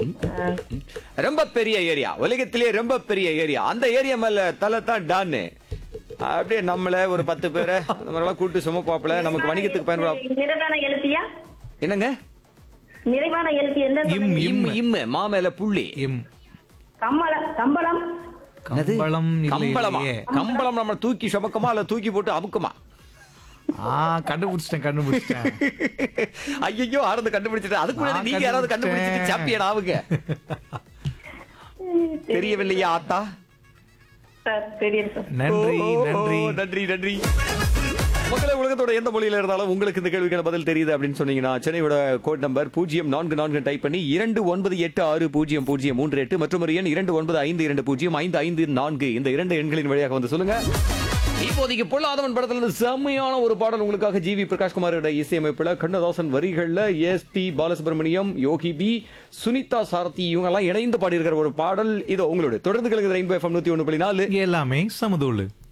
ரொம்ப பெரிய ஏரியா உலகத்திலேயே ரொம்ப பெரிய ஏரியா அந்த ஏரியா மேல தலை தான் டான்னு அப்படியே நம்மள ஒரு பத்து பேரை நம்மளெல்லாம் கூட்டு சுமப்பாப்புல நமக்கு வணிகத்துக்கு பயன்படும் நிறைவான எழுத்தியா என்னங்க நிறைவான எழுத்து எந்த இம், சொன்னீங்க? இம் இம் மாமேல புள்ளி எம் கம்மல கம்பளம் என்னது? கம்பளம் கம்பளமா இல்லையே. கம்பளம் நம்ம தூக்கி சுமக்குமா இல்ல தூக்கி போட்டு அமுக்குமா ஆ கண்டுபிடிச்சிட்டேன் கண்டுபிடிச்சிட்டேன் ஐயோ ஆரந்து கண்டுபிடிச்சிட்டு அதுக்கு முன்னாடி நான் நீங்க யாராவது கண்டுபிடிச்சிட்டு கண்டுபிடிச்சிட்டேன். சாம்பியன் ஆவுங்க தெரியவில்லையா ஆத்தா சார் தெரியும் சார் நன்றி ஓ, ஓ, நன்றி ஓ, நன்றி நன்றி மக்களே உலகத்தோட எந்த மொழியில இருந்தாலும் உங்களுக்கு இந்த கேள்விக்கான பதில் தெரியுது அப்படின்னு சொன்னீங்கன்னா சென்னையோட கோட் நம்பர் பூஜ்ஜியம் நான்கு நான்கு டைப் பண்ணி இரண்டு ஒன்பது எட்டு ஆறு பூஜ்ஜியம் பூஜ்ஜியம் மூன்று எட்டு மற்றும் ஒரு எண் இரண்டு ஒன்பது ஐந்து இரண்டு பூஜ்ஜியம் ஐந்து ஐந்து நான்கு இந்த இரண்டு எண்களின் வழியாக வந்து சொல்லுங்க இப்போதைக்கு பொல்லாதவன் படத்துல இருந்து செம்மையான ஒரு பாடல் உங்களுக்காக ஜிவி பிரகாஷ்குமாரோட இசையமைப்புல கண்ணதாசன் வரிகள்ல S P Balasubrahmanyam Yogi B Sunitha Sarathy இவங்க எல்லாம் இணைந்து பாடியிருக்கிற ஒரு பாடல் இதோ உங்களுடைய தொடர்ந்து கலகுது ரெயின்போ எஃப்எம் நூத்தி ஒன்று புள்ளி நாலு எல்லாமே சமதூளு